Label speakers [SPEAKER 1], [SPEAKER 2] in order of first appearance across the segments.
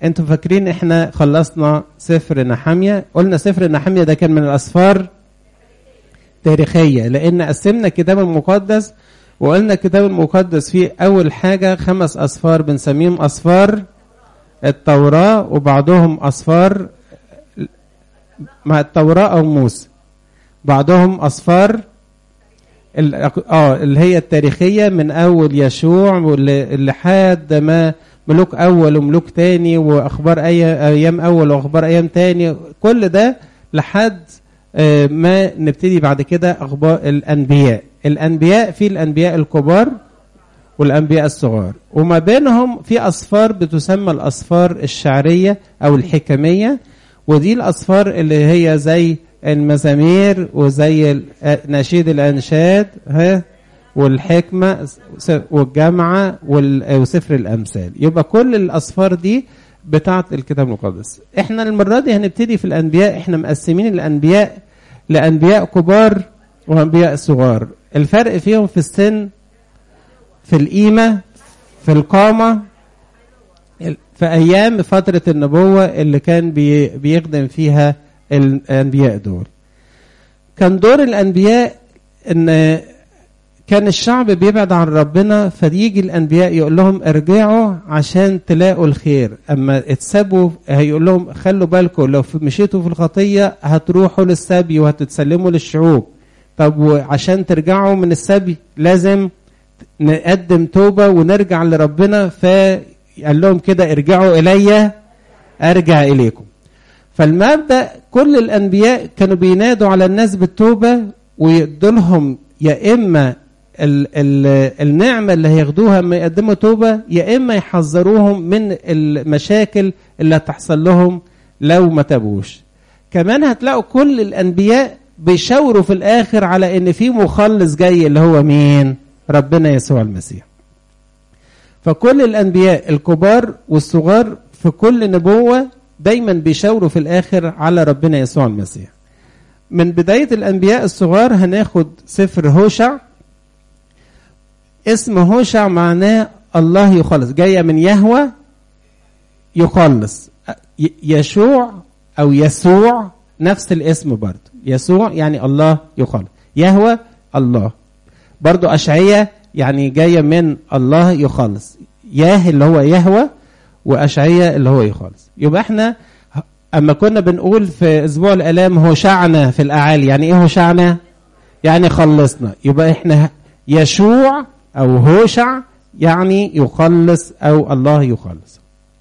[SPEAKER 1] انتوا فاكرين احنا خلصنا سفر نحامية قلنا سفر نحامية ده كان من الاسفار تاريخية لان قسمنا الكتاب المقدس وقلنا الكتاب المقدس فيه اول حاجة خمس اسفار بنسميهم اسفار التوراة وبعضهم اسفار مع التوراة او موسى بعضهم اسفار اه اللي هي التاريخية من اول يشوع لحد ما ملوك اول وملوك تاني واخبار ايام اول واخبار ايام تاني كل ده لحد ما نبتدي بعد كده اخبار الانبياء الانبياء في الانبياء الكبار والانبياء الصغار وما بينهم في اصفار بتسمى الاصفار الشعريه او الحكميه ودي الاصفار اللي هي زي المزامير وزي نشيد الانشاد ها والحكمة والجامعة وسفر الأمثال يبقى كل الأصفار دي بتاعة الكتاب المقدس احنا المرة دي هنبتدي في الأنبياء احنا مقسمين الأنبياء لأنبياء كبار وأنبياء صغار الفرق فيهم في السن في القيمة في القامة في أيام فترة النبوة اللي كان بيخدم فيها الأنبياء دول كان دور الأنبياء إن كان الشعب بيبعد عن ربنا فيجي الانبياء يقول لهم ارجعوا عشان تلاقوا الخير اما اتسابوا هيقول لهم خلوا بالكم لو مشيتوا في الخطيه هتروحوا للسبي وهتتسلموا للشعوب طب وعشان ترجعوا من السبي لازم نقدم توبه ونرجع لربنا فقال لهم كده ارجعوا الي ارجع اليكم فالمبدا كل الانبياء كانوا بينادوا على الناس بالتوبه ويدوا لهم يا اما ال ال النعمة اللي هياخدوها لما يقدموا توبة يا إما يحذروهم من المشاكل اللي هتحصل لهم لو ما تابوش كمان هتلاقوا كل الأنبياء بيشاوروا في الآخر على إن في مخلص جاي اللي هو مين ربنا يسوع المسيح فكل الأنبياء الكبار والصغار في كل نبوة دايما بيشاوروا في الآخر على ربنا يسوع المسيح من بداية الأنبياء الصغار هناخد سفر هوشع اسم هوشع معناه الله يخلص جاية من يهوى يخلص يشوع أو يسوع نفس الاسم برضه يسوع يعني الله يخلص يهوى الله برضه أشعية يعني جاية من الله يخلص ياه اللي هو يهوى وأشعية اللي هو يخلص يبقى احنا اما كنا بنقول في اسبوع الالام هوشعنا في الاعالي يعني ايه هوشعنا يعني خلصنا يبقى احنا يشوع او هوشع يعني يخلص او الله يخلص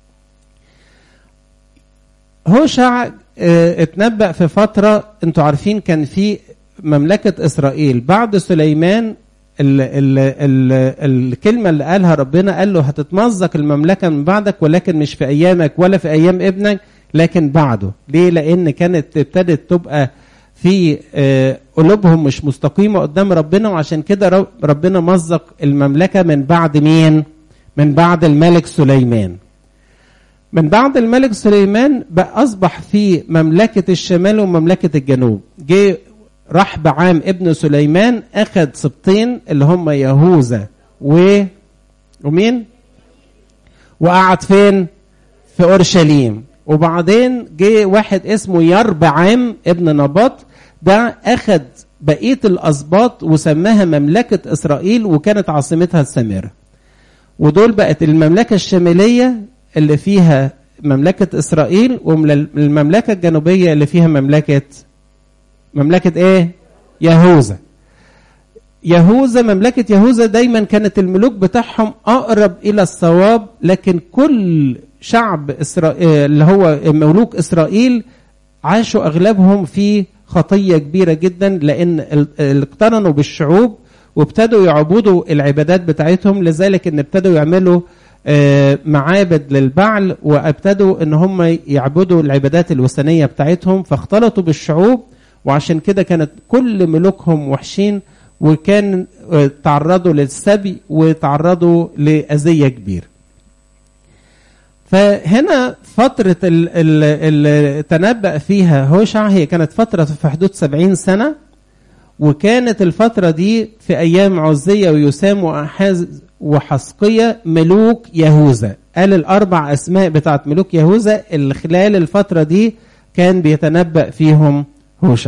[SPEAKER 1] هوشع اه اتنبأ في فترة انتوا عارفين كان في مملكة اسرائيل بعد سليمان ال ال ال الكلمة اللي قالها ربنا قال له هتتمزق المملكة من بعدك ولكن مش في ايامك ولا في ايام ابنك لكن بعده ليه لان كانت ابتدت تبقى في قلوبهم مش مستقيمه قدام ربنا وعشان كده ربنا مزق المملكه من بعد مين من بعد الملك سليمان من بعد الملك سليمان بقى اصبح في مملكه الشمال ومملكه الجنوب جه راح بعام ابن سليمان اخذ سبطين اللي هم يهوذا و ومين وقعد فين في اورشليم وبعدين جه واحد اسمه يربعام ابن نباط ده اخذ بقيه الاسباط وسماها مملكه اسرائيل وكانت عاصمتها السامره ودول بقت المملكه الشماليه اللي فيها مملكه اسرائيل والمملكه الجنوبيه اللي فيها مملكه مملكه ايه يهوذا يهوذا مملكه يهوذا دايما كانت الملوك بتاعهم اقرب الى الصواب لكن كل شعب إسرائيل اللي هو ملوك إسرائيل عاشوا أغلبهم في خطية كبيرة جدا لأن اقترنوا بالشعوب وابتدوا يعبدوا العبادات بتاعتهم لذلك ان ابتدوا يعملوا معابد للبعل وابتدوا ان هم يعبدوا العبادات الوثنية بتاعتهم فاختلطوا بالشعوب وعشان كده كانت كل ملوكهم وحشين وكان تعرضوا للسبي وتعرضوا لأذية كبيرة فهنا فترة اللي تنبأ فيها هوشع هي كانت فترة في حدود سبعين سنة وكانت الفترة دي في أيام عزية ويسام وأحاز وحسقية ملوك يهوذا قال الأربع أسماء بتاعت ملوك يهوذا اللي خلال الفترة دي كان بيتنبأ فيهم هوشع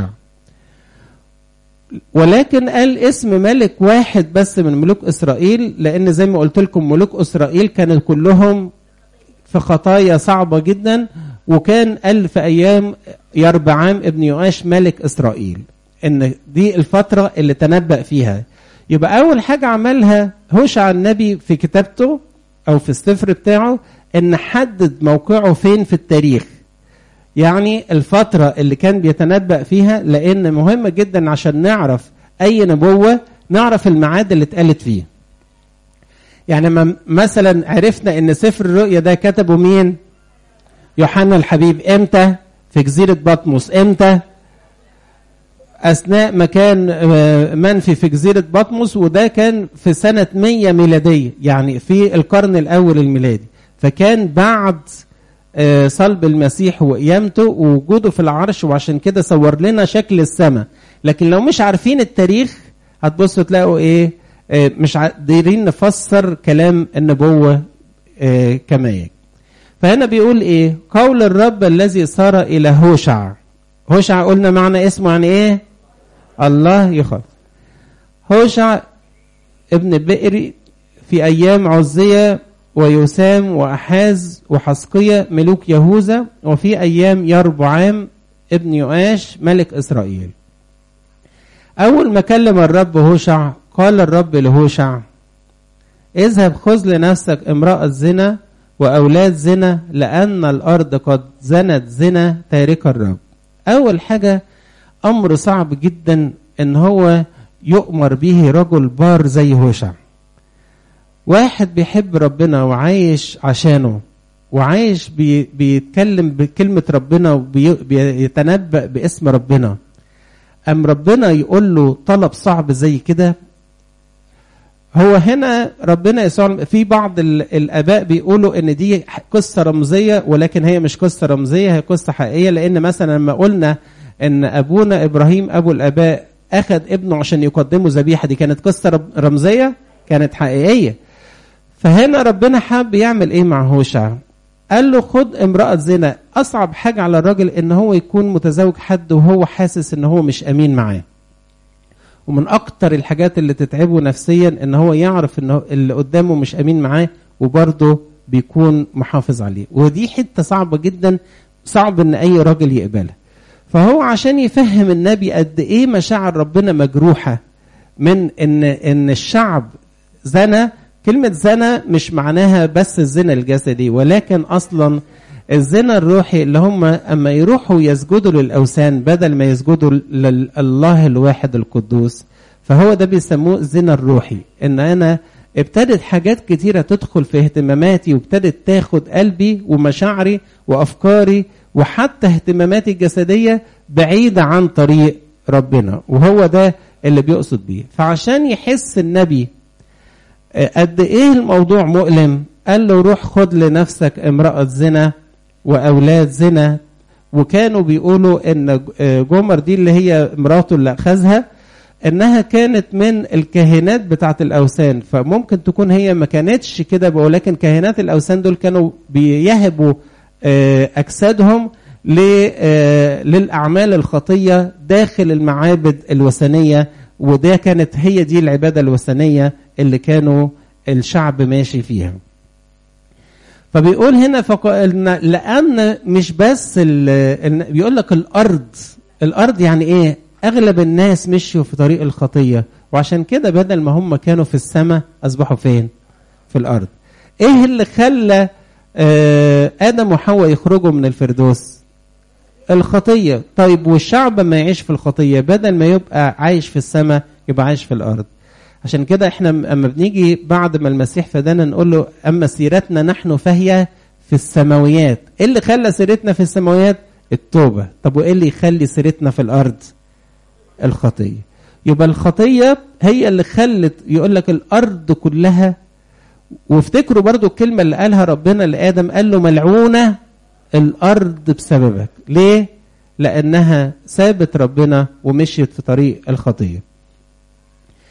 [SPEAKER 1] ولكن قال اسم ملك واحد بس من ملوك إسرائيل لأن زي ما قلت لكم ملوك إسرائيل كانوا كلهم في خطايا صعبة جدا وكان قال في أيام يربعام ابن يؤاش ملك إسرائيل إن دي الفترة اللي تنبأ فيها يبقى أول حاجة عملها هوشع النبي في كتابته أو في السفر بتاعه إن حدد موقعه فين في التاريخ يعني الفترة اللي كان بيتنبأ فيها لأن مهم جدا عشان نعرف أي نبوة نعرف الميعاد اللي اتقالت فيه يعني مثلا عرفنا ان سفر الرؤيا ده كتبه مين يوحنا الحبيب امتى في جزيرة بطمس امتى اثناء ما كان منفي في جزيرة بطمس وده كان في سنة 100 ميلادية يعني في القرن الاول الميلادي فكان بعد صلب المسيح وقيامته ووجوده في العرش وعشان كده صور لنا شكل السماء لكن لو مش عارفين التاريخ هتبصوا تلاقوا ايه مش قادرين نفسر كلام النبوة كما يجب فهنا بيقول ايه قول الرب الذي صار الى هوشع هوشع قلنا معنى اسمه يعني ايه الله يخاف هوشع ابن بئري في ايام عزية ويسام وأحاز وحسقية ملوك يهوذا وفي أيام يربعام ابن يؤاش ملك إسرائيل أول ما كلم الرب هوشع قال الرب لهوشع اذهب خذ لنفسك امرأة زنا وأولاد زنا لأن الأرض قد زنت زنا تارك الرب أول حاجة أمر صعب جدا إن هو يؤمر به رجل بار زي هوشع واحد بيحب ربنا وعايش عشانه وعايش بي بيتكلم بكلمة ربنا وبيتنبأ باسم ربنا أم ربنا يقول له طلب صعب زي كده هو هنا ربنا يسوع في بعض الآباء بيقولوا إن دي قصة رمزية ولكن هي مش قصة رمزية هي قصة حقيقية لأن مثلا لما قلنا إن أبونا إبراهيم أبو الآباء أخذ ابنه عشان يقدمه ذبيحة دي كانت قصة رمزية كانت حقيقية فهنا ربنا حاب يعمل ايه مع هوشع قال له خد امرأة زنا أصعب حاجة على الراجل إن هو يكون متزوج حد وهو حاسس إن هو مش أمين معاه ومن أكتر الحاجات اللي تتعبه نفسيا إن هو يعرف إن اللي قدامه مش أمين معاه وبرضه بيكون محافظ عليه ودي حتة صعبة جدا صعب إن أي راجل يقبلها فهو عشان يفهم النبي قد إيه مشاعر ربنا مجروحة من إن إن الشعب زنى كلمة زنا مش معناها بس الزنا الجسدي ولكن أصلا الزنا الروحي اللي هم أما يروحوا يسجدوا للأوثان بدل ما يسجدوا لله الواحد القدوس فهو ده بيسموه الزنا الروحي إن أنا ابتدت حاجات كتيرة تدخل في اهتماماتي وابتدت تاخد قلبي ومشاعري وأفكاري وحتى اهتماماتي الجسدية بعيدة عن طريق ربنا وهو ده اللي بيقصد بيه فعشان يحس النبي قد ايه الموضوع مؤلم قال له روح خد لنفسك امرأة زنا وأولاد زنا وكانوا بيقولوا ان جمر دي اللي هي مراته اللي أخذها انها كانت من الكاهنات بتاعت الاوثان فممكن تكون هي ما كانتش كده ولكن كاهنات الاوثان دول كانوا بيهبوا اجسادهم للاعمال الخطيه داخل المعابد الوثنيه وده كانت هي دي العباده الوثنيه اللي كانوا الشعب ماشي فيها فبيقول هنا فقلنا لان مش بس بيقول لك الارض الارض يعني ايه اغلب الناس مشوا في طريق الخطيه وعشان كده بدل ما هم كانوا في السماء اصبحوا فين في الارض ايه اللي خلى ادم وحواء يخرجوا من الفردوس الخطيه طيب والشعب ما يعيش في الخطيه بدل ما يبقى عايش في السماء يبقى عايش في الارض عشان كده احنا اما بنيجي بعد ما المسيح فدانا نقول له اما سيرتنا نحن فهي في السماويات ايه اللي خلى سيرتنا في السماويات التوبه طب وايه اللي يخلي سيرتنا في الارض الخطيه يبقى الخطيه هي اللي خلت يقول لك الارض كلها وافتكروا برضو الكلمه اللي قالها ربنا لادم قال له ملعونه الارض بسببك ليه لانها سابت ربنا ومشيت في طريق الخطيه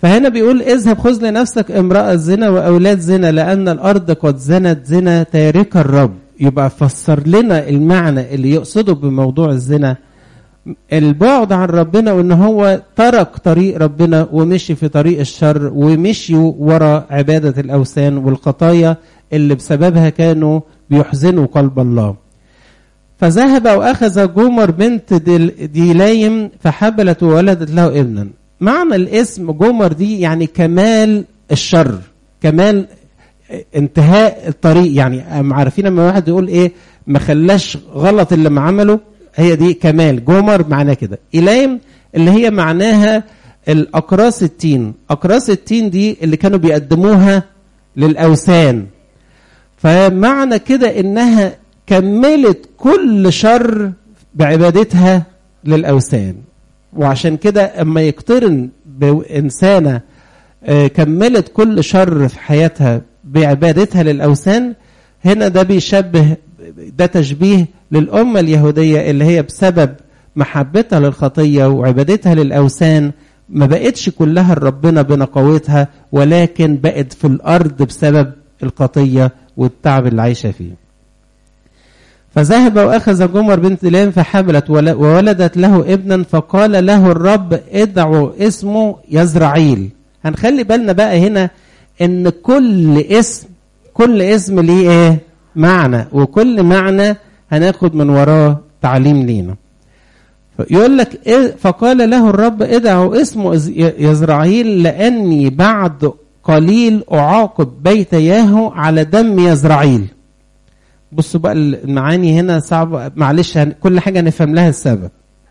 [SPEAKER 1] فهنا بيقول اذهب خذ لنفسك امرأة زنا وأولاد زنا لأن الأرض قد زنت زنا تارك الرب يبقى فسر لنا المعنى اللي يقصده بموضوع الزنا البعد عن ربنا وان هو ترك طريق ربنا ومشي في طريق الشر ومشي ورا عبادة الأوثان والخطايا اللي بسببها كانوا بيحزنوا قلب الله فذهب وأخذ جمر بنت ديلايم فحبلت وولدت له ابنا معنى الاسم جمر دي يعني كمال الشر كمال انتهاء الطريق يعني عارفين لما واحد يقول ايه ما خلاش غلط اللي ما عمله هي دي كمال جمر معناه كده إلايم اللي هي معناها الأقراص التين أقراص التين دي اللي كانوا بيقدموها للأوثان فمعنى كده إنها كملت كل شر بعبادتها للأوثان وعشان كده أما يقترن بإنسانة كملت كل شر في حياتها بعبادتها للأوثان هنا ده بيشبه ده تشبيه للأمة اليهودية اللي هي بسبب محبتها للخطية وعبادتها للأوثان ما بقتش كلها ربنا بنقوتها ولكن بقت في الأرض بسبب الخطية والتعب اللي عايشة فيه فذهب وأخذ جمر بنت لام فحملت وولدت له ابنا فقال له الرب ادعوا اسمه يزرعيل هنخلي بالنا بقى هنا ان كل اسم كل اسم ليه ايه معنى وكل معنى هناخد من وراه تعليم لينا يقول لك إيه فقال له الرب ادعوا اسمه يزرعيل لاني بعد قليل اعاقب بيت ياهو على دم يزرعيل بصوا بقى المعاني هنا صعبة معلش كل حاجة نفهم لها السبب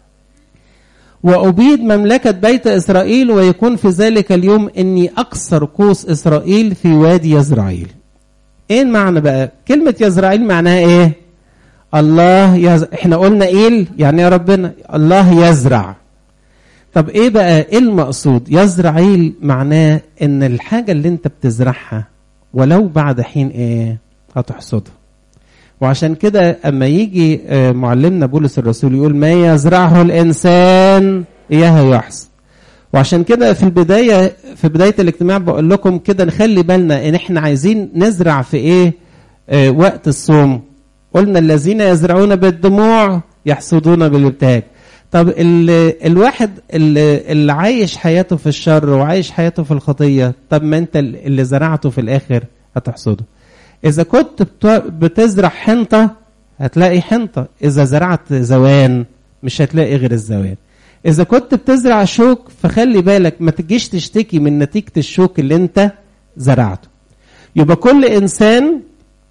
[SPEAKER 1] وأبيد مملكة بيت إسرائيل ويكون في ذلك اليوم إني أكسر قوس إسرائيل في وادي يزرعيل إيه المعنى بقى كلمة يزرعيل معناها إيه الله يز... إحنا قلنا إيل يعني يا ربنا الله يزرع طب إيه بقى إيه المقصود يزرعيل معناه إن الحاجة اللي أنت بتزرعها ولو بعد حين إيه هتحصدها وعشان كده اما يجي معلمنا بولس الرسول يقول ما يزرعه الانسان اياه يحصد وعشان كده في البدايه في بدايه الاجتماع بقول لكم كده نخلي بالنا ان احنا عايزين نزرع في ايه آه وقت الصوم قلنا الذين يزرعون بالدموع يحصدون بالابتهاج طب ال الواحد اللي, اللي عايش حياته في الشر وعايش حياته في الخطيه طب ما انت اللي زرعته في الاخر هتحصده إذا كنت بتزرع حنطة هتلاقي حنطة إذا زرعت زوان مش هتلاقي غير الزوان إذا كنت بتزرع شوك فخلي بالك ما تجيش تشتكي من نتيجة الشوك اللي أنت زرعته يبقى كل إنسان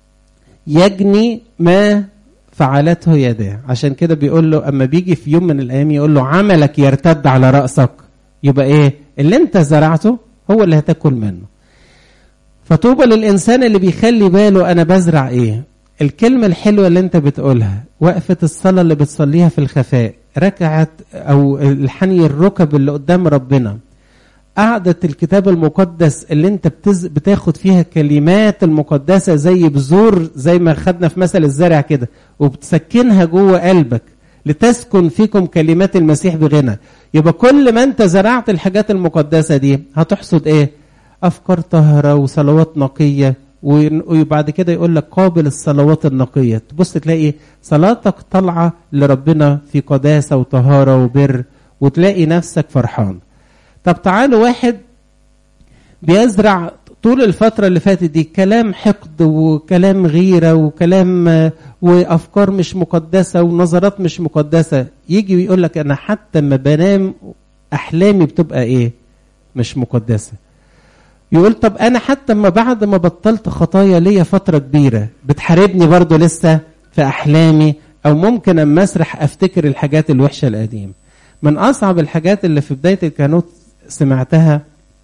[SPEAKER 1] يجني ما فعلته يداه عشان كده بيقول له أما بيجي في يوم من الأيام يقول له عملك يرتد على رأسك يبقى إيه اللي أنت زرعته هو اللي هتاكل منه فطوبى للإنسان اللي بيخلي باله أنا بزرع إيه الكلمة الحلوة اللي أنت بتقولها وقفة الصلاة اللي بتصليها في الخفاء ركعت أو الحني الركب اللي قدام ربنا قعدة الكتاب المقدس اللي أنت بتز... بتاخد فيها كلمات المقدسة زي بذور زي ما خدنا في مثل الزرع كده وبتسكنها جوه قلبك لتسكن فيكم كلمات المسيح بغنى يبقى كل ما أنت زرعت الحاجات المقدسة دي هتحصد إيه افكار طاهره وصلوات نقيه وبعد كده يقول لك قابل الصلوات النقيه تبص تلاقي صلاتك طالعه لربنا في قداسه وطهاره وبر وتلاقي نفسك فرحان طب تعالوا واحد بيزرع طول الفترة اللي فاتت دي كلام حقد وكلام غيرة وكلام وأفكار مش مقدسة ونظرات مش مقدسة يجي ويقول لك أنا حتى ما بنام أحلامي بتبقى إيه مش مقدسة يقول طب انا حتى ما بعد ما بطلت خطايا ليا فتره كبيره بتحاربني برضو لسه في احلامي او ممكن اما اسرح افتكر الحاجات الوحشه القديمه من اصعب الحاجات اللي في بدايه الكهنوت سمعتها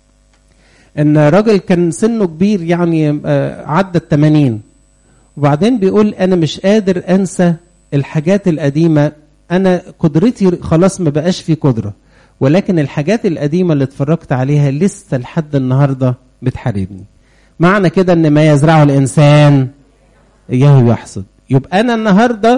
[SPEAKER 1] ان راجل كان سنه كبير يعني عدى الثمانين وبعدين بيقول انا مش قادر انسى الحاجات القديمه انا قدرتي خلاص ما بقاش في قدره ولكن الحاجات القديمة اللي اتفرجت عليها لسه لحد النهاردة بتحاربني معنى كده ان ما يزرعه الانسان اياه يحصد يبقى انا النهاردة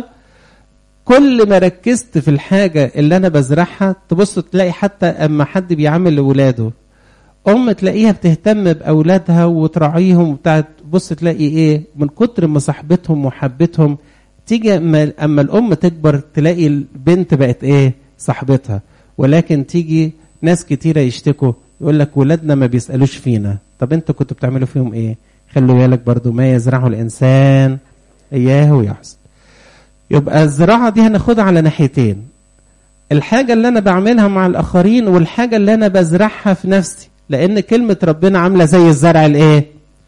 [SPEAKER 1] كل ما ركزت في الحاجة اللي انا بزرعها تبص تلاقي حتى اما حد بيعامل لولاده ام تلاقيها بتهتم باولادها وتراعيهم وبتاع بص تلاقي ايه من كتر ما صاحبتهم وحبتهم تيجي اما اما الام تكبر تلاقي البنت بقت ايه صاحبتها ولكن تيجي ناس كتيره يشتكوا يقول لك ولادنا ما بيسالوش فينا طب انتوا كنتوا بتعملوا فيهم ايه خلوا بالك برضو ما يزرعه الانسان اياه يحصد يبقى الزراعه دي هناخدها على ناحيتين الحاجه اللي انا بعملها مع الاخرين والحاجه اللي انا بزرعها في نفسي لان كلمه ربنا عامله زي الزرع الايه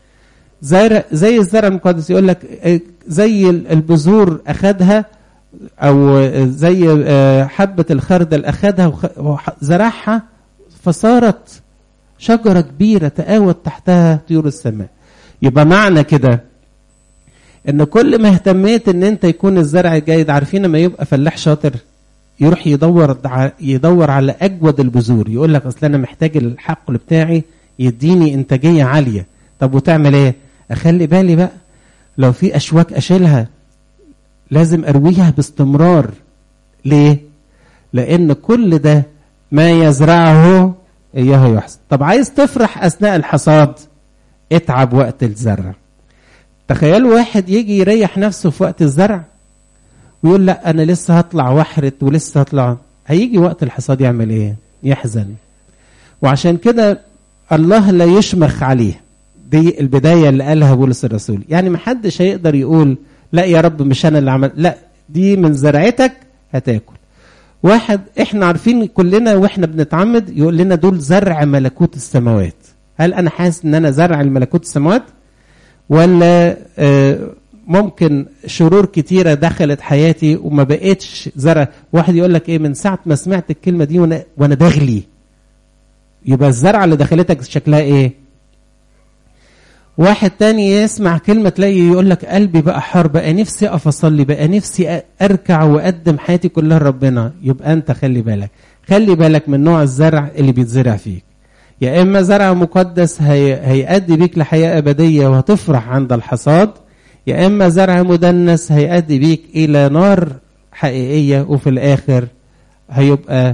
[SPEAKER 1] زي زي الزرع المقدس يقول لك زي البذور اخدها او زي حبه الخردل اخدها وزرعها فصارت شجره كبيره تآوت تحتها طيور السماء يبقى معنى كده ان كل ما اهتميت ان انت يكون الزرع جيد عارفين لما يبقى فلاح شاطر يروح يدور يدور على اجود البذور يقول لك اصل انا محتاج الحقل بتاعي يديني انتاجيه عاليه طب وتعمل ايه اخلي بالي بقى لو في اشواك اشيلها لازم ارويها باستمرار ليه لان كل ده ما يزرعه اياه يحصد طب عايز تفرح اثناء الحصاد اتعب وقت الزرع تخيلوا واحد يجي يريح نفسه في وقت الزرع ويقول لا انا لسه هطلع واحرت ولسه هطلع هيجي وقت الحصاد يعمل ايه يحزن وعشان كده الله لا يشمخ عليه دي البدايه اللي قالها بولس الرسول يعني محدش هيقدر يقول لا يا رب مش انا اللي عمل لا دي من زرعتك هتاكل واحد احنا عارفين كلنا واحنا بنتعمد يقول لنا دول زرع ملكوت السماوات هل انا حاسس ان انا زرع الملكوت السماوات ولا آه ممكن شرور كتيرة دخلت حياتي وما بقتش زرع واحد يقول لك ايه من ساعة ما سمعت الكلمة دي وانا, وأنا داخلي يبقى الزرعة اللي دخلتك شكلها ايه واحد تاني يسمع كلمة تلاقي يقول لك قلبي بقى حار بقى نفسي أقف أصلي بقى نفسي أركع وأقدم حياتي كلها لربنا يبقى أنت خلي بالك خلي بالك من نوع الزرع اللي بيتزرع فيك يا إما زرع مقدس هي... هيأدي بيك لحياة أبدية وهتفرح عند الحصاد يا إما زرع مدنس هيأدي بيك إلى نار حقيقية وفي الآخر هيبقى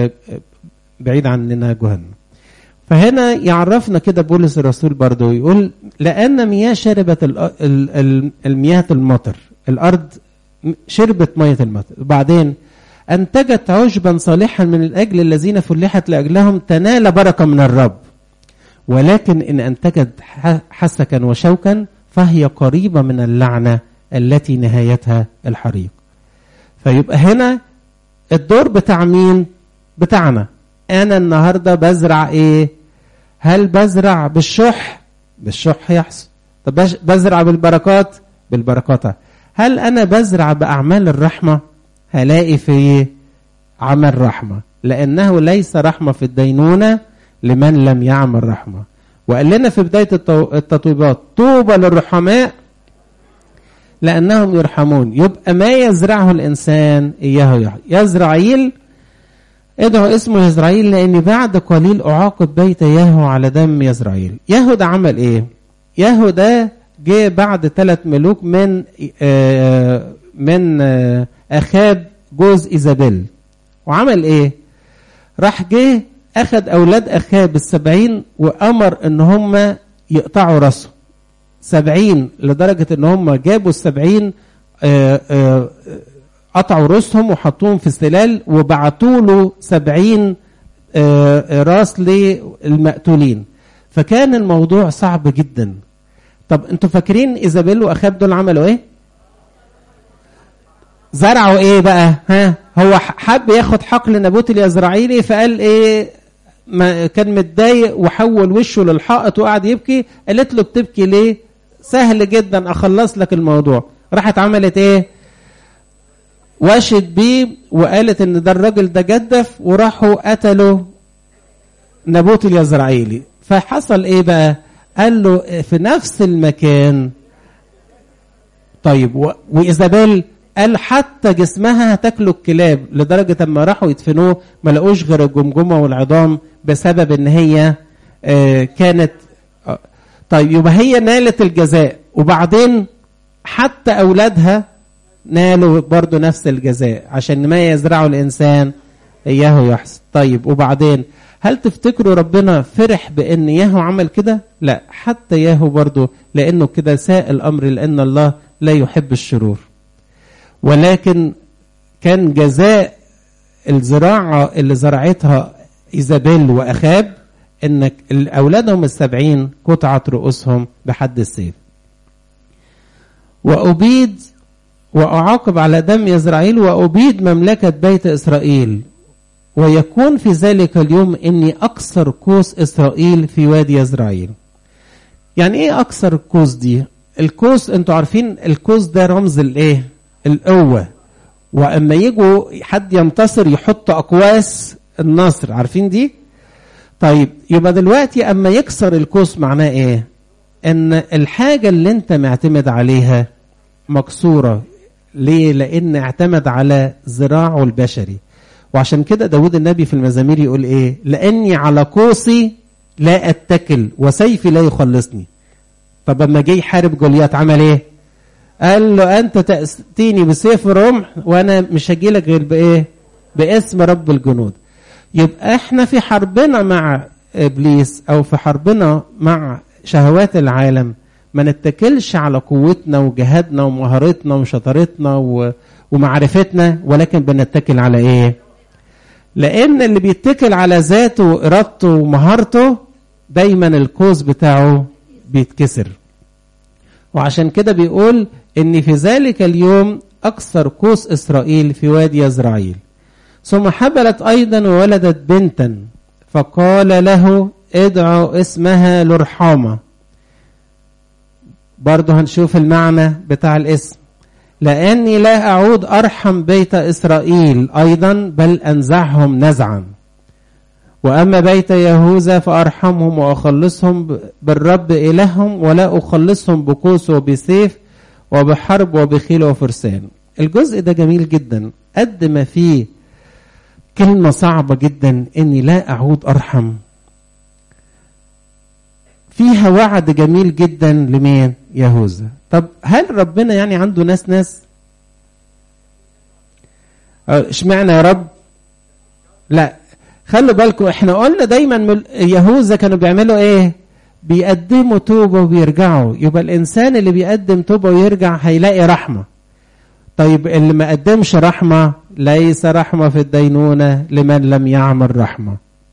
[SPEAKER 1] بعيد عننا جهنم فهنا يعرفنا كده بولس الرسول برضو يقول لأن مياه شربت المياه المطر الأرض شربت مية المطر وبعدين أنتجت عشبا صالحا من الأجل الذين فلحت لأجلهم تنال بركة من الرب ولكن إن أنتجت حسكا وشوكا فهي قريبة من اللعنة التي نهايتها الحريق فيبقى هنا الدور بتاع مين بتاعنا أنا النهاردة بزرع إيه هل بزرع بالشح بالشح يحصل طب بزرع بالبركات بالبركات هل انا بزرع باعمال الرحمه هلاقي في عمل رحمه لانه ليس رحمه في الدينونه لمن لم يعمل رحمه وقال لنا في بدايه التطويبات طوبى للرحماء لانهم يرحمون يبقى ما يزرعه الانسان اياه يزرعيل ادعو اسمه يزرعيل لاني بعد قليل اعاقب بيت ياهو على دم يزرعيل ياهو ده عمل ايه ياهو ده جه بعد ثلاث ملوك من آه من آه اخاب جوز ايزابيل وعمل ايه راح جه اخد اولاد اخاب السبعين وامر ان هم يقطعوا راسه سبعين لدرجة ان هم جابوا السبعين آه قطعوا رؤوسهم وحطوهم في السلال وبعتوا له سبعين راس للمقتولين فكان الموضوع صعب جدا طب انتوا فاكرين ايزابيل واخاب دول عملوا ايه زرعوا ايه بقى ها هو حب ياخد حقل نابوت اليزرعيلي فقال ايه ما كان متضايق وحول وشه للحائط وقعد يبكي قالت له بتبكي ليه سهل جدا اخلص لك الموضوع راحت عملت ايه واشت بيه وقالت ان ده الراجل ده جدف وراحوا قتلوا نابوت اليزرعيلي فحصل ايه بقى قال له في نفس المكان طيب و... وايزابيل قال حتى جسمها هتاكله الكلاب لدرجه اما راحوا يدفنوه ما لقوش غير الجمجمه والعظام بسبب ان هي آه كانت آه طيب يبقى هي نالت الجزاء وبعدين حتى اولادها نالوا برضو نفس الجزاء عشان ما يزرعه الإنسان إياه يحسن طيب وبعدين هل تفتكروا ربنا فرح بأن ياهو عمل كده لا حتى ياهو برضو لأنه كده ساء الأمر لأن الله لا يحب الشرور ولكن كان جزاء الزراعة اللي زرعتها إيزابيل وأخاب إن أولادهم السبعين قطعت رؤوسهم بحد السيف وأبيد وأعاقب على دم يزرعيل وأبيد مملكة بيت إسرائيل ويكون في ذلك اليوم إني أكسر كوس إسرائيل في وادي يزرعيل يعني إيه أكسر الكوس دي الكوس أنتوا عارفين الكوس ده رمز الإيه القوة وأما يجوا حد ينتصر يحط أقواس النصر عارفين دي طيب يبقى دلوقتي أما يكسر الكوس معناه إيه ان الحاجة اللي انت معتمد عليها مكسورة ليه لان اعتمد على ذراعه البشري وعشان كده داود النبي في المزامير يقول ايه لاني على قوسي لا اتكل وسيفي لا يخلصني طب اما جه يحارب جوليات عمل ايه قال له انت تأتيني بسيف رمح وانا مش هجيلك غير بايه باسم رب الجنود يبقى احنا في حربنا مع ابليس او في حربنا مع شهوات العالم ما نتكلش على قوتنا وجهادنا ومهارتنا وشطارتنا و... ومعرفتنا ولكن بنتكل على ايه لان اللي بيتكل على ذاته وارادته ومهارته دايما الكوز بتاعه بيتكسر وعشان كده بيقول ان في ذلك اليوم اكثر كوس اسرائيل في وادي يزرعيل ثم حبلت ايضا وولدت بنتا فقال له ادعوا اسمها لرحامة برضه هنشوف المعنى بتاع الاسم لأني لا أعود أرحم بيت إسرائيل أيضا بل أنزعهم نزعا وأما بيت يهوذا فأرحمهم وأخلصهم بالرب إلههم ولا أخلصهم بقوس وبسيف وبحرب وبخيل وفرسان الجزء ده جميل جدا قد ما فيه كلمة صعبة جدا إني لا أعود أرحم فيها وعد جميل جدا لمين يهوذا طب هل ربنا يعني عنده ناس ناس اشمعنى يا رب لا خلوا بالكم احنا قلنا دايما يهوذا كانوا بيعملوا ايه بيقدموا توبة وبيرجعوا يبقى الانسان اللي بيقدم توبة ويرجع هيلاقي رحمة طيب اللي ما قدمش رحمة ليس رحمة في الدينونة لمن لم يعمل رحمة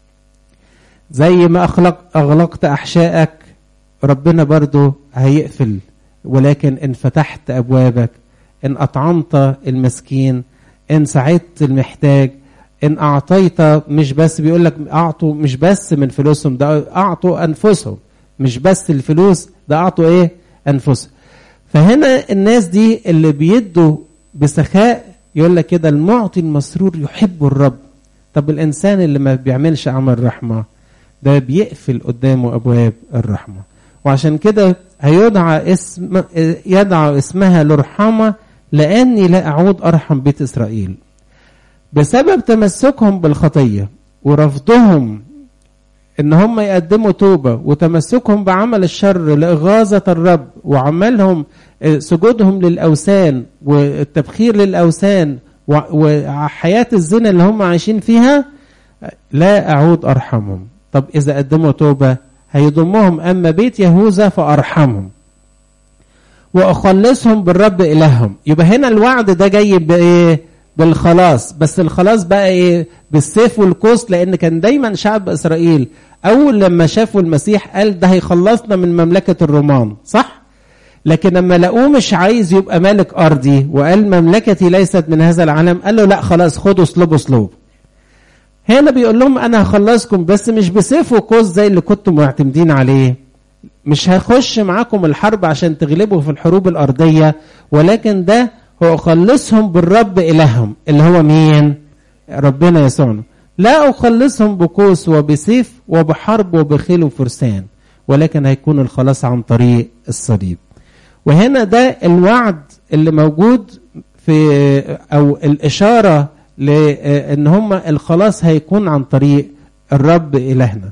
[SPEAKER 1] زي ما أخلق أغلقت أحشائك ربنا برضو هيقفل ولكن إن فتحت أبوابك إن أطعمت المسكين إن ساعدت المحتاج إن أعطيت مش بس بيقول لك أعطوا مش بس من فلوسهم ده أعطوا أنفسهم مش بس الفلوس ده أعطوا إيه أنفسهم فهنا الناس دي اللي بيدوا بسخاء يقول لك كده المعطي المسرور يحب الرب طب الإنسان اللي ما بيعملش عمل رحمة ده بيقفل قدامه ابواب الرحمه وعشان كده هيدعى اسم يدعى اسمها لرحمه لاني لا اعود ارحم بيت اسرائيل بسبب تمسكهم بالخطيه ورفضهم ان هم يقدموا توبه وتمسكهم بعمل الشر لاغاظه الرب وعملهم سجودهم للاوثان والتبخير للاوثان وحياه الزنا اللي هم عايشين فيها لا اعود ارحمهم طب إذا قدموا توبة هيضمهم أما بيت يهوذا فأرحمهم وأخلصهم بالرب إلههم يبقى هنا الوعد ده جاي بإيه بالخلاص بس الخلاص بقى إيه بالسيف والقوس لأن كان دايما شعب إسرائيل أول لما شافوا المسيح قال ده هيخلصنا من مملكة الرومان صح؟ لكن لما لقوه مش عايز يبقى مالك أرضي وقال مملكتي ليست من هذا العالم قال له لا خلاص خدوا اسلوبوا اسلوب هنا بيقول لهم انا هخلصكم بس مش بسيف وقوس زي اللي كنتم معتمدين عليه مش هخش معاكم الحرب عشان تغلبوا في الحروب الارضيه ولكن ده هو اخلصهم بالرب الههم اللي هو مين ربنا يسوعنا لا اخلصهم بقوس وبسيف وبحرب وبخيل وفرسان ولكن هيكون الخلاص عن طريق الصليب وهنا ده الوعد اللي موجود في او الاشاره لان هم الخلاص هيكون عن طريق الرب الهنا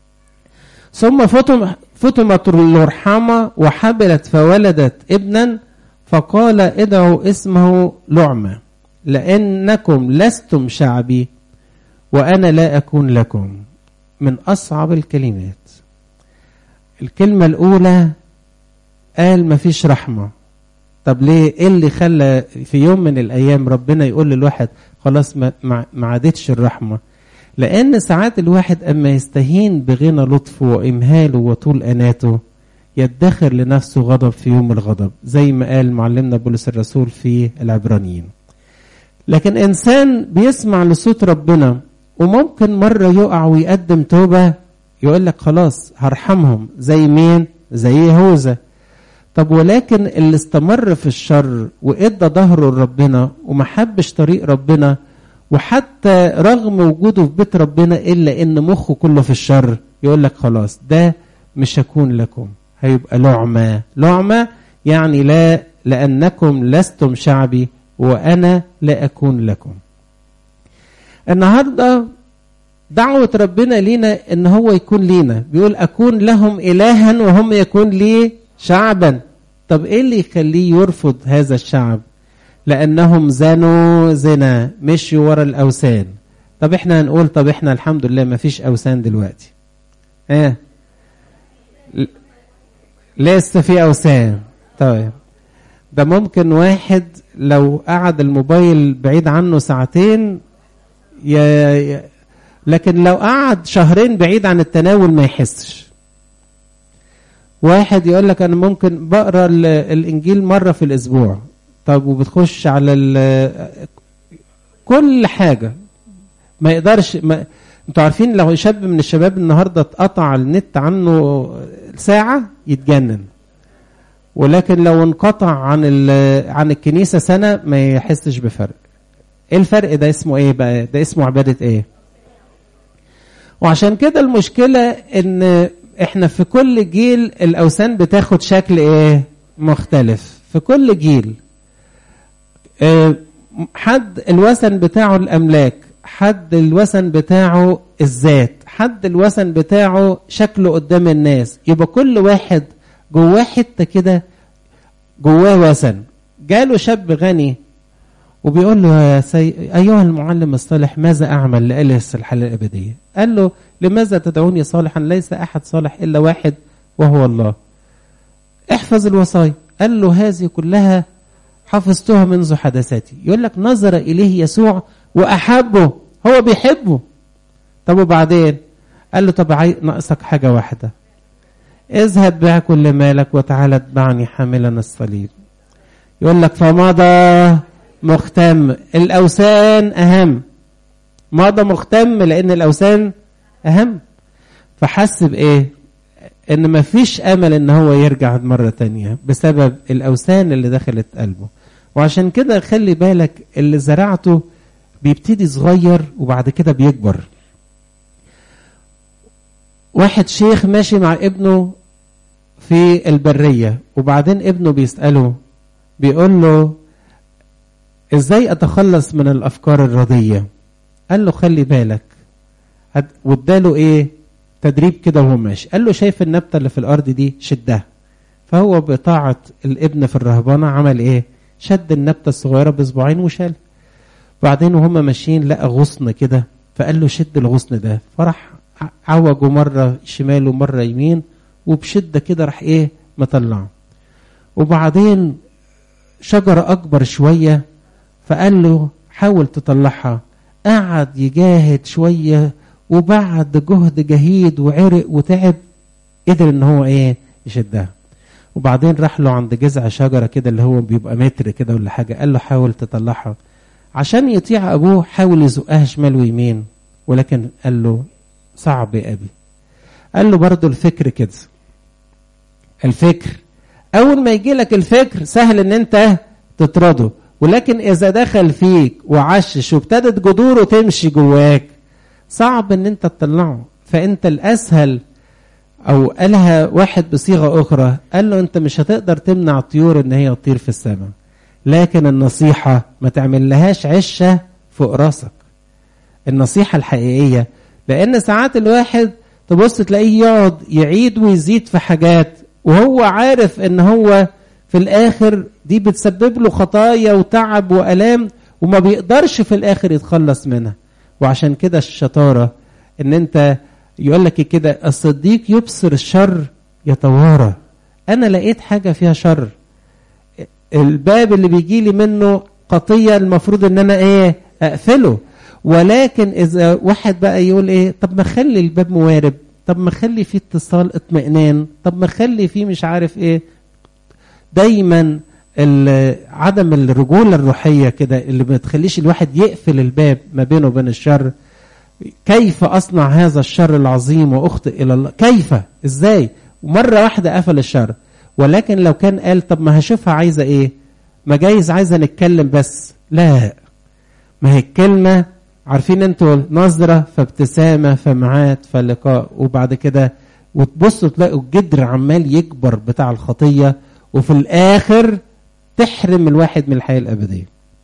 [SPEAKER 1] ثم فطم فطمت الرحامة وحبلت فولدت ابنا فقال ادعوا اسمه لعمة لأنكم لستم شعبي وأنا لا أكون لكم من أصعب الكلمات الكلمة الأولى قال مفيش رحمة طب ليه ايه اللي خلى في يوم من الايام ربنا يقول للواحد خلاص ما, ما عادتش الرحمه لان ساعات الواحد اما يستهين بغنى لطفه وامهاله وطول اناته يدخر لنفسه غضب في يوم الغضب زي ما قال معلمنا بولس الرسول في العبرانيين لكن انسان بيسمع لصوت ربنا وممكن مره يقع ويقدم توبه يقول لك خلاص هرحمهم زي مين زي يهوذا طب ولكن اللي استمر في الشر وادى ظهره لربنا وما حبش طريق ربنا وحتى رغم وجوده في بيت ربنا الا ان مخه كله في الشر يقول لك خلاص ده مش هكون لكم هيبقى لعمة لعمة يعني لا لأنكم لستم شعبي وأنا لا أكون لكم النهاردة دعوة ربنا لينا ان هو يكون لينا بيقول اكون لهم الها وهم يكون لي شعبا طب ايه اللي يخليه يرفض هذا الشعب لانهم زنوا زنا مشوا ورا الاوثان طب احنا هنقول طب احنا الحمد لله ما فيش اوثان دلوقتي ايه لسه في اوثان طيب ده ممكن واحد لو قعد الموبايل بعيد عنه ساعتين ي... لكن لو قعد شهرين بعيد عن التناول ما يحسش واحد يقول لك انا ممكن بقرا الانجيل مره في الاسبوع طب وبتخش على كل حاجه ما يقدرش ما انتوا عارفين لو شاب من الشباب النهارده اتقطع النت عنه ساعه يتجنن ولكن لو انقطع عن عن الكنيسه سنه ما يحسش بفرق ايه الفرق ده اسمه ايه بقى ده اسمه عباده ايه وعشان كده المشكله ان احنا في كل جيل الاوثان بتاخد شكل ايه مختلف في كل جيل اه حد الوثن بتاعه الاملاك حد الوثن بتاعه الذات حد الوثن بتاعه شكله قدام الناس يبقى كل واحد جواه حته كده جواه وثن جاله شاب غني وبيقول له يا سي... أيها المعلم الصالح ماذا أعمل لألس الحياة الأبدية قال له لماذا تدعوني صالحا ليس أحد صالح إلا واحد وهو الله احفظ الوصايا قال له هذه كلها حفظتها منذ حدثاتي يقول لك نظر إليه يسوع وأحبه هو بيحبه طب وبعدين قال له طب عاي... ناقصك حاجة واحدة اذهب بيع كل مالك وتعالى اتبعني حاملا الصليب يقول لك فمضى مختم الأوثان أهم مضى مختم لأن الأوثان أهم فحس بإيه إن مفيش أمل إن هو يرجع مرة تانية بسبب الأوثان اللي دخلت قلبه وعشان كده خلي بالك اللي زرعته بيبتدي صغير وبعد كده بيكبر واحد شيخ ماشي مع ابنه في البرية وبعدين ابنه بيسأله بيقول له ازاي اتخلص من الافكار الرضيه قال له خلي بالك واداله ايه تدريب كده وهو ماشي قال له شايف النبته اللي في الارض دي شدها فهو بطاعه الابن في الرهبانه عمل ايه شد النبته الصغيره باسبوعين وشال بعدين وهم ماشيين لقى غصن كده فقال له شد الغصن ده فراح عوجه مره شمال ومره يمين وبشده كده راح ايه مطلعه وبعدين شجره اكبر شويه فقال له حاول تطلعها قعد يجاهد شوية وبعد جهد جهيد وعرق وتعب قدر ان هو ايه يشدها وبعدين راح له عند جذع شجرة كده اللي هو بيبقى متر كده ولا حاجة قال له حاول تطلعها عشان يطيع ابوه حاول يزقها شمال ويمين ولكن قال له صعب يا ابي قال له برضه الفكر كده الفكر اول ما يجي لك الفكر سهل ان انت تطرده ولكن إذا دخل فيك وعشش وابتدت جذوره تمشي جواك صعب إن أنت تطلعه فأنت الأسهل أو قالها واحد بصيغة أخرى قال له أنت مش هتقدر تمنع الطيور إن هي تطير في السماء لكن النصيحة ما تعمل لهاش عشة فوق راسك النصيحة الحقيقية لأن ساعات الواحد تبص تلاقيه يقعد يعيد ويزيد في حاجات وهو عارف إن هو في الآخر دي بتسبب له خطايا وتعب وألام وما بيقدرش في الآخر يتخلص منها وعشان كده الشطاره ان انت يقول لك كده الصديق يبصر الشر يتوارى انا لقيت حاجه فيها شر الباب اللي بيجي لي منه قطيه المفروض ان انا ايه اقفله ولكن اذا واحد بقى يقول ايه طب ما خلي الباب موارب طب ما خلي فيه اتصال اطمئنان طب ما خلي فيه مش عارف ايه دايما عدم الرجوله الروحيه كده اللي ما تخليش الواحد يقفل الباب ما بينه وبين الشر كيف اصنع هذا الشر العظيم واخطئ الى الله كيف ازاي ومره واحده قفل الشر ولكن لو كان قال طب ما هشوفها عايزه ايه ما جايز عايزه نتكلم بس لا ما هي الكلمه عارفين انتوا نظره فابتسامه فمعات فلقاء وبعد كده وتبصوا تلاقوا الجدر عمال يكبر بتاع الخطيه وفي الاخر تحرم الواحد من الحياه الابديه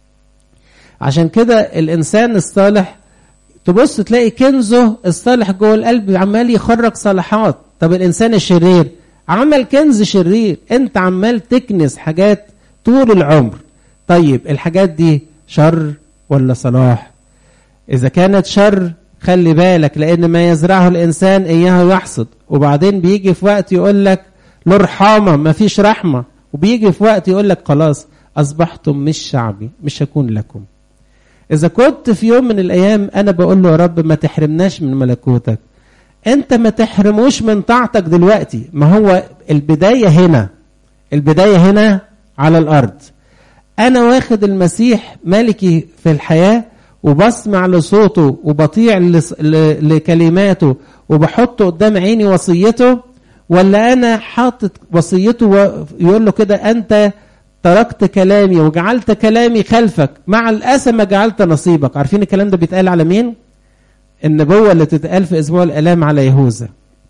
[SPEAKER 1] عشان كده الانسان الصالح تبص تلاقي كنزه الصالح جوه القلب عمال يخرج صالحات طب الانسان الشرير عمل كنز شرير انت عمال تكنز حاجات طول العمر طيب الحاجات دي شر ولا صلاح اذا كانت شر خلي بالك لان ما يزرعه الانسان اياه يحصد وبعدين بيجي في وقت يقول لك له رحامه ما فيش رحمه وبيجي في وقت يقول لك خلاص اصبحتم مش شعبي مش هكون لكم اذا كنت في يوم من الايام انا بقول له يا رب ما تحرمناش من ملكوتك انت ما تحرموش من طاعتك دلوقتي ما هو البدايه هنا البدايه هنا على الارض انا واخد المسيح ملكي في الحياه وبسمع لصوته وبطيع لكلماته وبحطه قدام عيني وصيته ولا انا حاطط وصيته ويقول له كده انت تركت كلامي وجعلت كلامي خلفك مع الأسى ما جعلت نصيبك عارفين الكلام ده بيتقال على مين النبوة اللي تتقال في أسبوع الآلام على يهوذا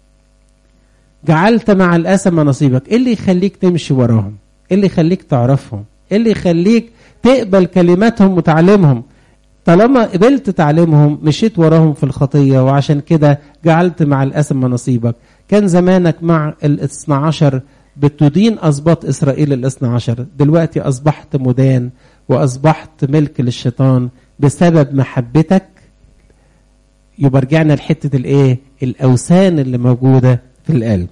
[SPEAKER 1] جعلت مع الأسى ما نصيبك إيه اللي يخليك تمشي وراهم إيه اللي يخليك تعرفهم إيه اللي يخليك تقبل كلماتهم وتعلمهم طالما قبلت تعليمهم مشيت وراهم في الخطية وعشان كده جعلت مع الأسى ما نصيبك كان زمانك مع الاثنى عشر بتدين أسباط إسرائيل الاثنى عشر دلوقتي أصبحت مدان وأصبحت ملك للشيطان بسبب محبتك يبقى رجعنا لحتة الإيه؟ الأوثان اللي موجودة في القلب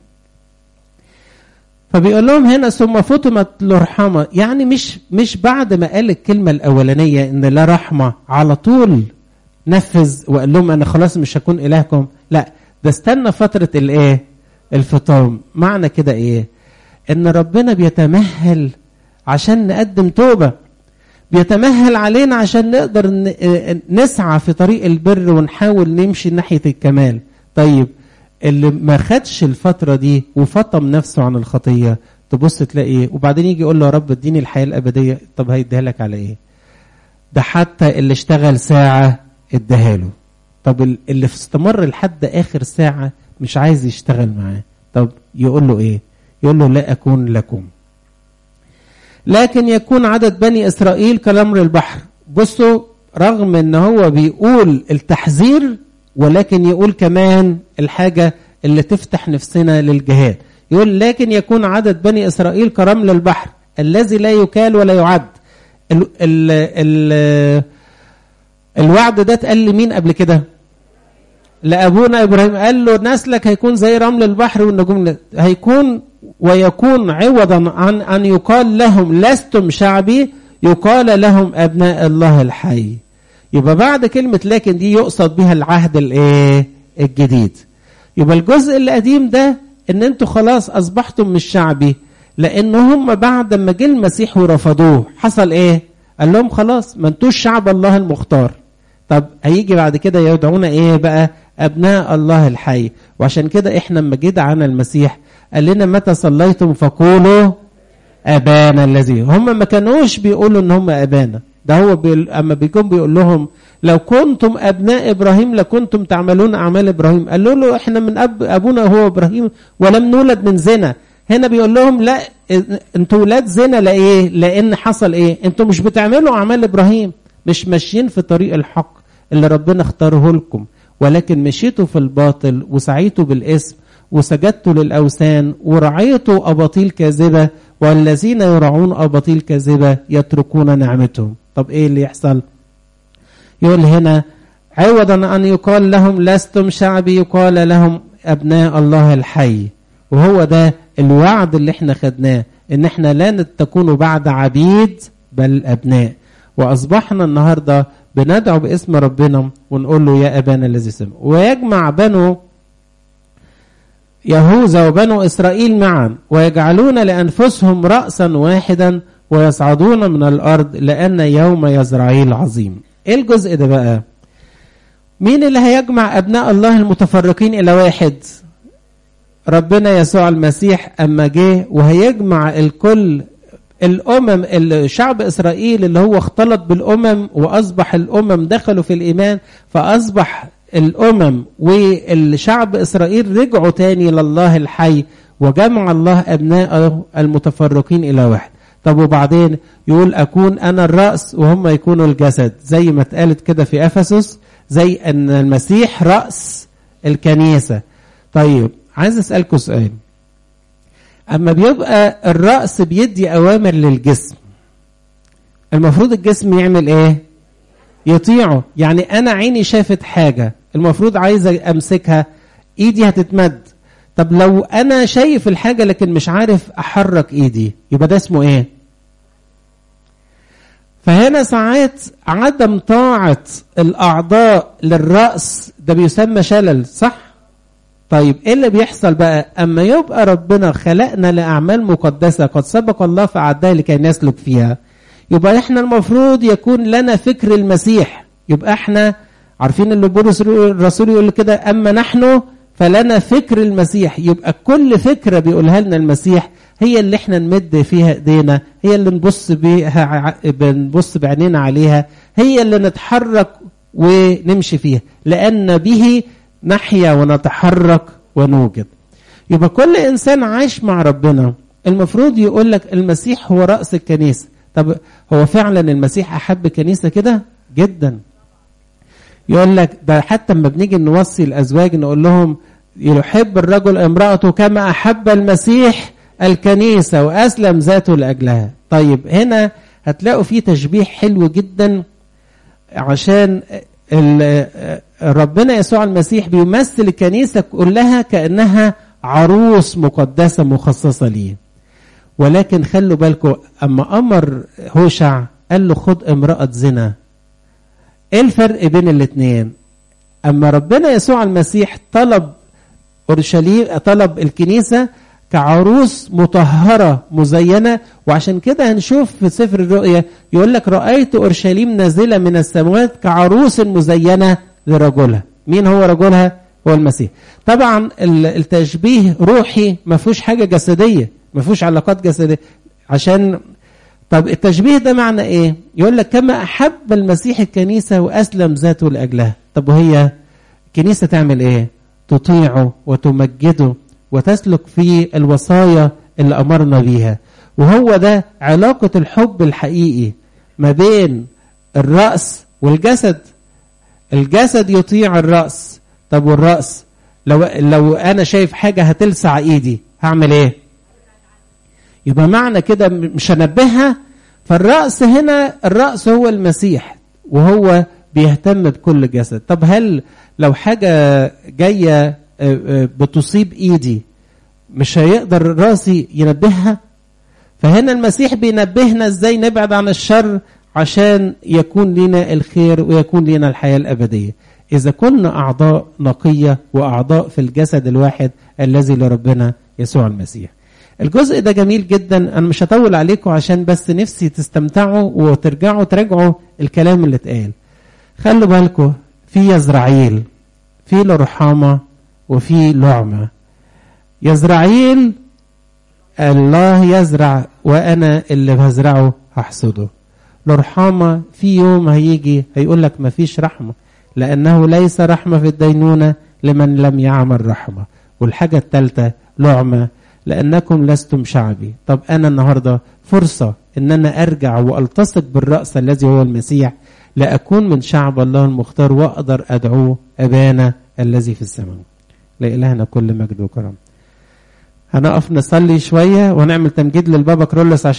[SPEAKER 1] فبيقول لهم هنا ثم فتمت الرحمة يعني مش مش بعد ما قال الكلمة الأولانية إن لا رحمة على طول نفذ وقال لهم أنا خلاص مش هكون إلهكم لا ده استنى فترة الإيه؟ الفطام معنى كده إيه؟ ان ربنا بيتمهل عشان نقدم توبه بيتمهل علينا عشان نقدر نسعى في طريق البر ونحاول نمشي ناحيه الكمال طيب اللي ما خدش الفتره دي وفطم نفسه عن الخطيه تبص تلاقي وبعدين يجي يقول له يا رب اديني الحياه الابديه طب هيديها لك على ايه ده حتى اللي اشتغل ساعه اداها له طب اللي استمر لحد اخر ساعه مش عايز يشتغل معاه طب يقول له ايه يقول له لا أكون لكم لكن يكون عدد بني إسرائيل كالأمر البحر بصوا رغم ان هو بيقول التحذير ولكن يقول كمان الحاجة اللي تفتح نفسنا للجهاد يقول لكن يكون عدد بني إسرائيل كرمل البحر الذي لا يكال ولا يعد ال ال ال الوعد ده اتقال لمين قبل كده لأبونا إبراهيم قال له نسلك هيكون زي رمل البحر والنجوم هيكون ويكون عوضا عن أن يقال لهم لستم شعبي يقال لهم أبناء الله الحي يبقى بعد كلمة لكن دي يقصد بها العهد الايه الجديد يبقى الجزء القديم ده ان انتوا خلاص اصبحتم مش شعبي لان هم بعد ما جه المسيح ورفضوه حصل ايه قال لهم خلاص ما انتوش شعب الله المختار طب هيجي بعد كده يدعونا ايه بقى ابناء الله الحي وعشان كده احنا لما جه دعانا المسيح قال لنا متى صليتم فقولوا ابانا الذي هم ما كانوش بيقولوا ان هم ابانا ده هو بيقول اما بيكون بيقول لهم لو كنتم ابناء ابراهيم لكنتم تعملون اعمال ابراهيم قالوا له احنا من اب ابونا هو ابراهيم ولم نولد من زنا هنا بيقول لهم لا انتوا ولاد زنا لايه لان حصل ايه انتوا مش بتعملوا اعمال ابراهيم مش ماشيين في طريق الحق اللي ربنا اختاره لكم ولكن مشيتوا في الباطل وسعيتوا بالاسم وسجدتوا للاوثان ورعيتوا اباطيل كاذبه والذين يرعون اباطيل كاذبه يتركون نعمتهم طب ايه اللي يحصل يقول هنا عوضا أن يقال لهم لستم شعبي يقال لهم أبناء الله الحي وهو ده الوعد اللي احنا خدناه ان احنا لا تكونوا بعد عبيد بل أبناء وأصبحنا النهاردة بندعو باسم ربنا ونقول له يا أبانا الذي سمع ويجمع بنو يهوذا وبنو إسرائيل معا ويجعلون لأنفسهم رأسا واحدا ويصعدون من الأرض لأن يوم يزرعيل عظيم إيه الجزء ده بقى مين اللي هيجمع أبناء الله المتفرقين إلى واحد ربنا يسوع المسيح أما جه وهيجمع الكل الأمم الشعب إسرائيل اللي هو اختلط بالأمم وأصبح الأمم دخلوا في الإيمان فأصبح الأمم والشعب إسرائيل رجعوا تاني لله الحي وجمع الله أبناءه المتفرقين إلى واحد طب وبعدين يقول أكون أنا الرأس وهم يكونوا الجسد زي ما اتقالت كده في أفسس زي أن المسيح رأس الكنيسة طيب عايز أسألكم سؤال أما بيبقى الرأس بيدي أوامر للجسم المفروض الجسم يعمل إيه؟ يطيعه يعني أنا عيني شافت حاجة المفروض عايزة أمسكها إيدي هتتمد طب لو أنا شايف الحاجة لكن مش عارف أحرك إيدي يبقى ده اسمه إيه؟ فهنا ساعات عدم طاعة الأعضاء للرأس ده بيسمى شلل صح؟ طيب ايه اللي بيحصل بقى اما يبقى ربنا خلقنا لاعمال مقدسه قد سبق الله فاعدها لكي نسلك فيها يبقى احنا المفروض يكون لنا فكر المسيح يبقى احنا عارفين اللي بولس الرسول يقول كده اما نحن فلنا فكر المسيح يبقى كل فكره بيقولها لنا المسيح هي اللي احنا نمد فيها ايدينا هي اللي نبص بيها بنبص بعينينا عليها هي اللي نتحرك ونمشي فيها لان به نحيا ونتحرك ونوجد يبقى كل انسان عايش مع ربنا المفروض يقول لك المسيح هو راس الكنيسه طب هو فعلا المسيح احب كنيسه كده جدا يقول لك ده حتى لما بنيجي نوصي الازواج نقول لهم يحب الرجل امراته كما احب المسيح الكنيسه واسلم ذاته لاجلها طيب هنا هتلاقوا في تشبيه حلو جدا عشان ربنا يسوع المسيح بيمثل الكنيسة كلها كأنها عروس مقدسة مخصصة ليه ولكن خلوا بالكم أما أمر هوشع قال له خد امرأة زنا ايه الفرق بين الاثنين أما ربنا يسوع المسيح طلب أورشليم طلب الكنيسة كعروس مطهرة مزينة وعشان كده هنشوف في سفر الرؤيا يقول لك رأيت أورشليم نازلة من السماوات كعروس مزينة لرجلها مين هو رجلها هو المسيح طبعا التشبيه روحي ما فيهوش حاجة جسدية ما فيهوش علاقات جسدية عشان طب التشبيه ده معنى ايه يقول لك كما أحب المسيح الكنيسة وأسلم ذاته لأجلها طب وهي كنيسة تعمل ايه تطيعه وتمجده وتسلك في الوصايا اللي أمرنا بيها وهو ده علاقة الحب الحقيقي ما بين الرأس والجسد الجسد يطيع الرأس طب والرأس لو لو أنا شايف حاجة هتلسع إيدي هعمل إيه؟ يبقى معنى كده مش هنبهها فالرأس هنا الرأس هو المسيح وهو بيهتم بكل جسد طب هل لو حاجة جاية بتصيب ايدي مش هيقدر راسي ينبهها فهنا المسيح بينبهنا ازاي نبعد عن الشر عشان يكون لنا الخير ويكون لنا الحياة الأبدية إذا كنا أعضاء نقية وأعضاء في الجسد الواحد الذي لربنا يسوع المسيح الجزء ده جميل جدا أنا مش هطول عليكم عشان بس نفسي تستمتعوا وترجعوا تراجعوا الكلام اللي اتقال خلوا بالكم في يزرعيل في لرحامة وفي لعمة يزرعيل الله يزرع وأنا اللي بزرعه هحصده لرحامة في يوم هيجي هيقول لك مفيش رحمة لأنه ليس رحمة في الدينونة لمن لم يعمل رحمة والحاجة الثالثة لعمة لأنكم لستم شعبي طب أنا النهاردة فرصة أن أنا أرجع وألتصق بالرأس الذي هو المسيح لأكون من شعب الله المختار وأقدر أدعوه أبانا الذي في السماء لإلهنا كل مجد وكرم هنقف نصلي شوية ونعمل تمجيد للبابا كرولس عشان